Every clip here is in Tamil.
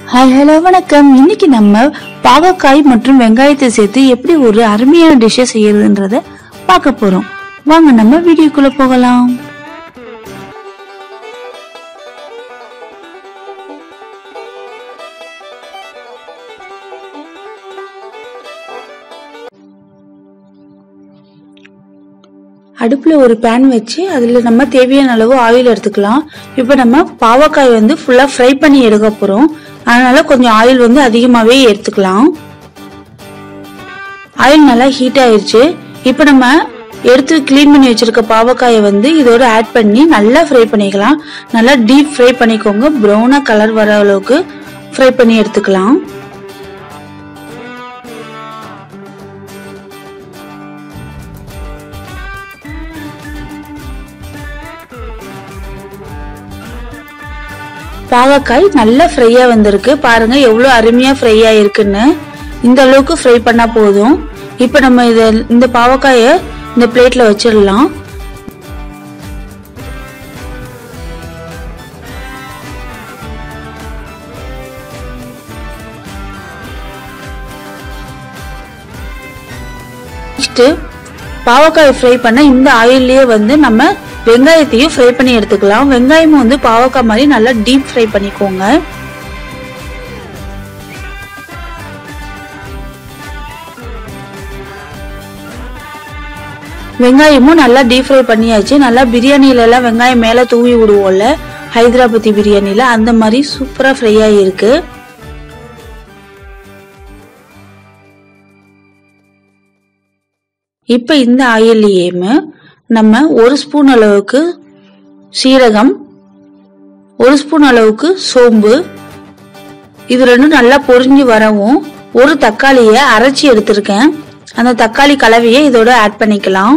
ஹாய் ஹலோ வணக்கம் இன்னைக்கு நம்ம பாகக்காய் மற்றும் வெங்காயத்தை சேர்த்து எப்படி ஒரு அருமையான டிஷ்ஷை செய்யறதுன்றத பார்க்க போறோம் வாங்க நம்ம வீடியோக்குள்ள போகலாம் அடுப்புல ஒரு பேன் வச்சு அதுல நம்ம தேவையான அளவு ஆயில் எடுத்துக்கலாம் இப்போ நம்ம பாவக்காய் வந்து ஃபுல்லா ஃப்ரை பண்ணி எடுக்க போறோம் அதனால கொஞ்சம் ஆயில் வந்து அதிகமாவே எடுத்துக்கலாம் ஆயில் நல்லா ஹீட் ஆயிருச்சு இப்போ நம்ம எடுத்து க்ளீன் பண்ணி வச்சிருக்க பாவக்காயை வந்து இதோட ஆட் பண்ணி நல்லா ஃப்ரை பண்ணிக்கலாம் நல்லா டீப் ஃப்ரை பண்ணிக்கோங்க ப்ரௌனா கலர் வர அளவுக்கு ஃப்ரை பண்ணி எடுத்துக்கலாம் பாகக்காய் நல்லா ஃப்ரையா வந்திருக்கு பாருங்க எவ்வளவு அருமையா ஃப்ரை ஆயிருக்குன்னு இந்த அளவுக்கு ஃப்ரை பண்ணா போதும் இப்போ நம்ம இத இந்த பாவக்காய இந்த பிளேட்ல வச்சிடலாம் நெக்ஸ்ட் பாவக்காய் ஃப்ரை பண்ண இந்த ஆயில்லயே வந்து நம்ம வெங்காயத்தையும் ஃப்ரை பண்ணி எடுத்துக்கலாம் வெங்காயமும் வந்து பாவக்காய் மாதிரி நல்லா டீப் ஃப்ரை பண்ணிக்கோங்க வெங்காயமும் நல்லா டீப் ஃப்ரை பண்ணியாச்சு நல்லா பிரியாணில எல்லாம் வெங்காயம் மேல தூவி விடுவோம்ல ஹைதராபாத்தி பிரியாணில அந்த மாதிரி சூப்பரா ஃப்ரை ஆகிருக்கு இப்ப இந்த ஆயில்லையுமே நம்ம ஒரு ஸ்பூன் அளவுக்கு சீரகம் ஒரு ஸ்பூன் அளவுக்கு சோம்பு இது ரெண்டும் நல்லா பொரிஞ்சு வரவும் ஒரு தக்காளிய அரைச்சி எடுத்திருக்கேன் அந்த தக்காளி கலவையை இதோட ஆட் பண்ணிக்கலாம்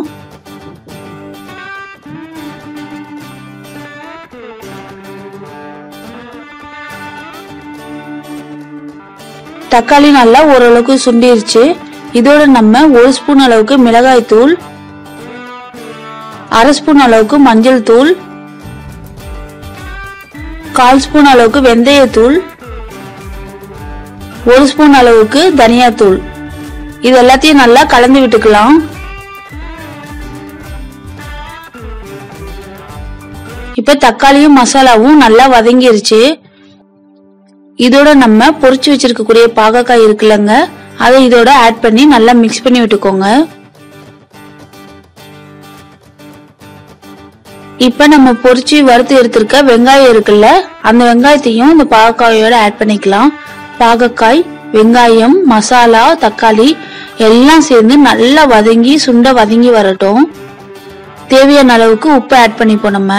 தக்காளி நல்லா ஓரளவுக்கு சுண்டிருச்சு இதோட நம்ம ஒரு ஸ்பூன் அளவுக்கு மிளகாய் தூள் அரை ஸ்பூன் அளவுக்கு மஞ்சள் தூள் கால் ஸ்பூன் அளவுக்கு வெந்தயத்தூள் ஒரு ஸ்பூன் அளவுக்கு தனியாத்தூள் இது எல்லாத்தையும் நல்லா கலந்து விட்டுக்கலாம் இப்ப தக்காளியும் மசாலாவும் நல்லா வதங்கிருச்சு இதோட நம்ம பொரிச்சு வச்சிருக்கக்கூடிய பாகக்காய் இருக்குல்லங்க அதை இதோட ஆட் பண்ணி நல்லா மிக்ஸ் பண்ணி விட்டுக்கோங்க இப்ப நம்ம பொரிச்சு வறுத்து எடுத்திருக்க வெங்காயம் இருக்குல்ல அந்த வெங்காயத்தையும் இந்த பாகக்காயோட ஆட் பண்ணிக்கலாம் பாகக்காய் வெங்காயம் மசாலா தக்காளி எல்லாம் சேர்ந்து நல்லா வதங்கி சுண்ட வதங்கி வரட்டும் தேவையான அளவுக்கு உப்பு ஆட் பண்ணிப்போம் நம்ம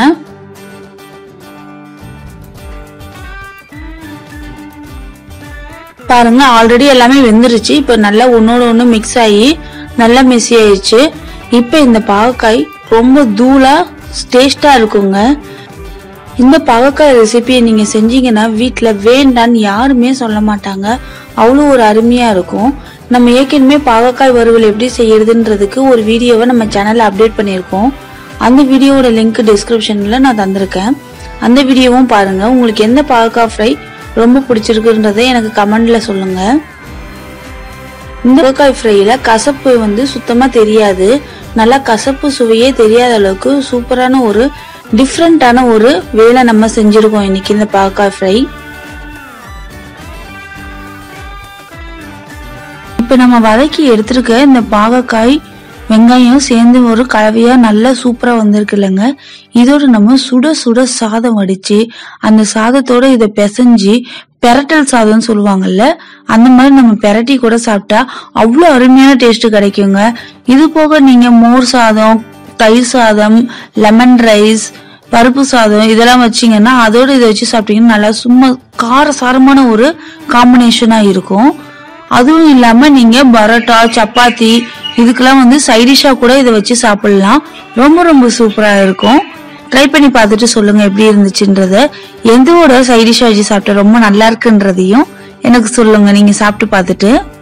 பாருங்க ஆல்ரெடி எல்லாமே வெந்துருச்சு இப்ப நல்லா ஒன்னோட ஒண்ணு மிக்ஸ் ஆகி நல்லா மெஸ்ஸி ஆயிடுச்சு இப்ப இந்த பாகக்காய் ரொம்ப தூளா டேஸ்டா இருக்குங்க இந்த பாகக்காய் ரெசிபியை நீங்க செஞ்சீங்கன்னா வீட்ல வேண்டான்னு யாருமே சொல்ல மாட்டாங்க அவ்வளோ ஒரு அருமையா இருக்கும் நம்ம ஏற்கனவே பாகக்காய் வறுவல் எப்படி செய்யறதுன்றதுக்கு ஒரு வீடியோவை நம்ம சேனல்ல அப்டேட் பண்ணியிருக்கோம் அந்த வீடியோவோட லிங்க் டிஸ்கிரிப்ஷன்ல நான் தந்திருக்கேன் அந்த வீடியோவும் பாருங்க உங்களுக்கு எந்த பாகக்காய் ஃப்ரை ரொம்ப பிடிச்சிருக்குன்றதை எனக்கு கமெண்ட்ல சொல்லுங்க இந்த பாகக்காய் ஃப்ரைல கசப்பு வந்து சுத்தமா தெரியாது நல்லா கசப்பு சுவையே தெரியாத அளவுக்கு சூப்பரான ஒரு டிஃப்ரெண்டான ஒரு வேலை நம்ம செஞ்சிருக்கோம் இன்னைக்கு இந்த பாகக்காய் ஃப்ரை இப்ப நம்ம வதக்கி எடுத்திருக்க இந்த பாகக்காய் வெங்காயம் சேர்ந்து ஒரு கலவையா நல்லா சூப்பரா வந்திருக்கு இல்லைங்க இதோட நம்ம சுட சுட சாதம் வடிச்சு அந்த சாதத்தோட இதை பிசைஞ்சு பெரட்டல் சாதம்னு சொல்லுவாங்கல்ல அந்த மாதிரி நம்ம பெரட்டி கூட சாப்பிட்டா அவ்வளோ அருமையான டேஸ்ட் கிடைக்குங்க இது போக நீங்க மோர் சாதம் தயிர் சாதம் லெமன் ரைஸ் பருப்பு சாதம் இதெல்லாம் வச்சீங்கன்னா அதோட இதை வச்சு சாப்பிட்டீங்கன்னா நல்லா சும்மா கார சாரமான ஒரு காம்பினேஷனா இருக்கும் அதுவும் இல்லாம நீங்க பரோட்டா சப்பாத்தி இதுக்கெல்லாம் வந்து சைடிஷா கூட இதை வச்சு சாப்பிடலாம் ரொம்ப ரொம்ப சூப்பரா இருக்கும் ட்ரை பண்ணி பார்த்துட்டு சொல்லுங்க எப்படி இருந்துச்சுன்றத எந்தோட சைடிஷா வச்சு சாப்பிட்டா ரொம்ப நல்லா இருக்குன்றதையும் எனக்கு சொல்லுங்க நீங்க சாப்பிட்டு பார்த்துட்டு